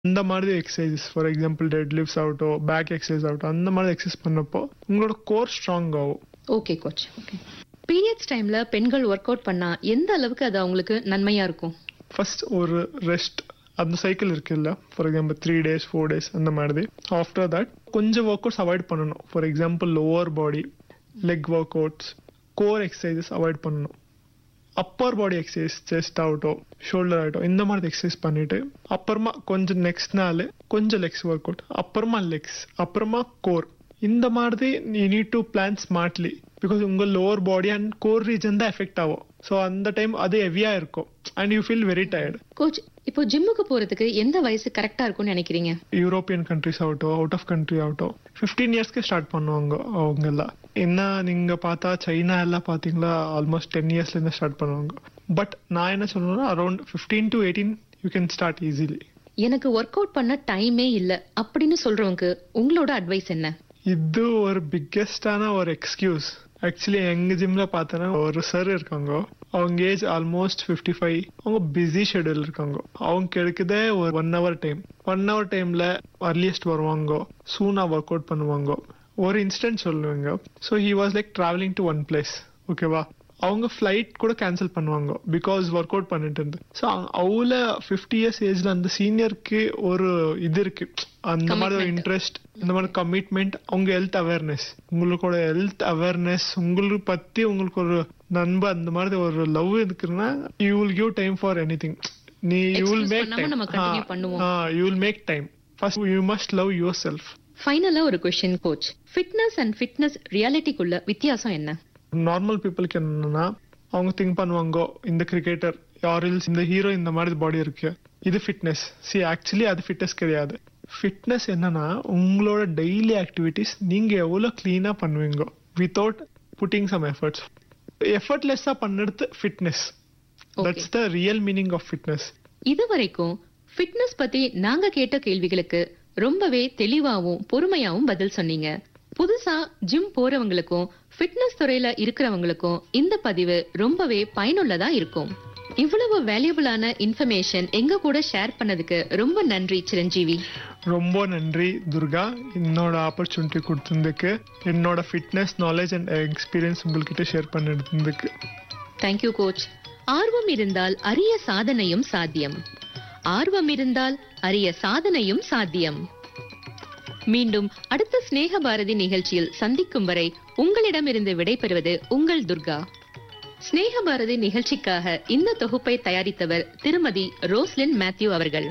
இந்த மாதிரி exercise for example dead lifts ஆகட்டும் பேக் எக்ஸசைஸ் ஆகட்டும் அந்த மாதிரி எக்ஸசைஸ் பண்ணப்போ உங்களோட கோர் ஸ்ட்ராங் ஆகும் ஓகே கோச் ஓகே பீரியட்ஸ் டைம்ல பெண்கள் ஒர்க் அவுட் பண்ணா எந்த அளவுக்கு அது அவங்களுக்கு நன்மையா இருக்கும் ஃபர்ஸ்ட் ஒரு ரெஸ்ட் அந்த சைக்கிள் இருக்குல்ல for example three days four days அந்த மாதிரி ஆஃப்டர் தட் கொஞ்சம் ஒர்க் அவுட்ஸ் அவாய்ட் பண்ணணும் for example lower body leg workouts core exercises avoid பண்ணணும் அப்பர் பாடி எக்ஸசைஸ் செஸ்ட் ஆகட்டும் ஷோல்டர் ஆகட்டும் இந்த மாதிரி எக்ஸசைஸ் பண்ணிட்டு அப்புறமா கொஞ்சம் நெக்ஸ்ட் நாள் கொஞ்சம் லெக்ஸ் ஒர்க் அவுட் அப்புறமா லெக்ஸ் அப்புறமா கோர் இந்த மாதிரி நீ need to plan smartly because உங்க lower body and core region தான் எஃபெக்ட் ஆகும் ஸோ அந்த டைம் அது ஹெவியா இருக்கும் and you feel very tired coach இப்போ ஜிம்முக்கு போறதுக்கு எந்த வயசு கரெக்டா இருக்கும்னு நினைக்கிறீங்க யூரோப்பியன் கண்ட்ரிஸ் ஆகட்டும் அவுட் ஆஃப் கண்ட்ரி ஆகட்டும் ஃபிஃப்டீன் இயர்ஸ்க்கு ஸ்டார்ட் பண்ணுவாங்க அவங்க எல்லாம் என்ன நீங்க பார்த்தா சைனா எல்லாம் பாத்தீங்களா ஆல்மோஸ்ட் டென் இயர்ஸ்ல இருந்து ஸ்டார்ட் பண்ணுவாங்க பட் நான் என்ன சொல்லணும்னா around fifteen to eighteen you can start easily எனக்கு ஒர்க் அவுட் பண்ண டைமே இல்ல அப்படின்னு சொல்றவங்க உங்களோட அட்வைஸ் என்ன இது ஒரு பிக்கெஸ்டான ஒரு எக்ஸ்கியூஸ் ஆக்சுவலி எங்க ஜிம்ல பார்த்தோன்னா ஒரு சார் இருக்காங்க அவங்க ஏஜ் ஆல்மோஸ்ட் ஃபிஃப்டி ஃபைவ் அவங்க பிஸி ஷெட்யூல் இருக்காங்க அவங்க கிடைக்குதே ஒரு one hour time one hour டைம்ல அர்லியஸ்ட் வருவாங்க சூனா ஒர்க் அவுட் பண்ணுவாங்க ஒரு இன்சிடென்ட் சொல்லுவாங்க so he was like travelling to one place ஓகேவா அவங்க ஃப்ளைட் கூட கேன்சல் பண்ணுவாங்க பிகாஸ் ஒர்க் அவுட் பண்ணிட்டு இருந்து ஸோ அவள ஃபிஃப்டி இயர்ஸ் ஏஜ்ல அந்த சீனியருக்கு ஒரு இது இருக்கு அந்த மாதிரி ஒரு Commitment. இன்ட்ரெஸ்ட் இந்த மாதிரி கமிட்மெண்ட் உங்க ஹெல்த் அவேர்னஸ் உங்களோட ஹெல்த் அவேர்னஸ் உங்களுக்கு பத்தி உங்களுக்கு ஒரு நண்பு அந்த மாதிரி ஒரு லவ் இருக்குன்னா you will give time for anything நீ யூ வில் Excuse மேக் பண்ணாம நம்ம continue பண்ணுவோம். Time you will make time first you must love yourself ஃபைனலா ஒரு question coach fitness and fitness ரியாலிட்டிக்குள்ள வித்தியாசம் என்ன நார்மல் பீப்புளுக்கு என்னன்னா அவங்க திங்க் பண்ணுவாங்க இந்த கிரிக்கெட்டர் யாரில்ஸ் இந்த ஹீரோ இந்த மாதிரி பாடி இருக்கு இது ஃபிட்னஸ் சி ஆக்சுவலி அது ஃபிட்னஸ் கிடையாது ஃபிட்னஸ் என்னன்னா உங்களோட டெய்லி ஆக்டிவிட்டிஸ் நீங்க எவ்வளவு கிளீனா பண்ணுவீங்க வித்தவுட் புட்டிங் சம் எஃபர்ட்ஸ் எஃபர்ட்லெஸ்ஸா பண்ணுறது fitness Okay. That's the real meaning of fitness இதுவரைக்கும் ஃபிட்னஸ் பத்தி நாங்க கேட்ட கேள்விகளுக்கு ரொம்பவே தெளிவாவும் பொறுமையாவும் பதில் சொன்னீங்க புதுசா ஜிம் போறவங்களுக்கும் ஃபிட்னஸ் துறையில இருக்கிறவங்களுக்கும் இந்த பதிவு ரொம்பவே பயனுள்ளதா இருக்கும் இவ்வளவு வேல்யூபிளான இன்ஃபர்மேஷன் எங்க கூட ஷேர் பண்ணதுக்கு ரொம்ப நன்றி சிரஞ்சீவி ரொம்ப நன்றி துர்கா என்னோட ஆப்பர்ச்சுனிட்டி கொடுத்ததுக்கு என்னோட ஃபிட்னஸ் நாலேஜ் அண்ட் எக்ஸ்பீரியன்ஸ் உங்கள்கிட்ட ஷேர் பண்ணிருந்ததுக்கு தேங்க்யூ கோச் ஆர்வம் இருந்தால் அரிய சாதனையும் சாத்தியம் ஆர்வம் இருந்தால் அரிய சாதனையும் சாத்தியம் மீண்டும் அடுத்த சிநேக பாரதி நிகழ்ச்சியில் சந்திக்கும் வரை உங்களிடமிருந்து விடைபெறுவது உங்கள் துர்கா சிநேக பாரதி நிகழ்ச்சிக்காக இந்த தொகுப்பை தயாரித்தவர் திருமதி ரோஸ்லின் மேத்யூ அவர்கள்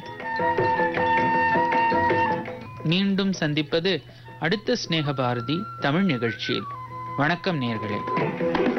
மீண்டும் சந்திப்பது அடுத்த சிநேக பாரதி தமிழ் நிகழ்ச்சியில் வணக்கம் நேர்களே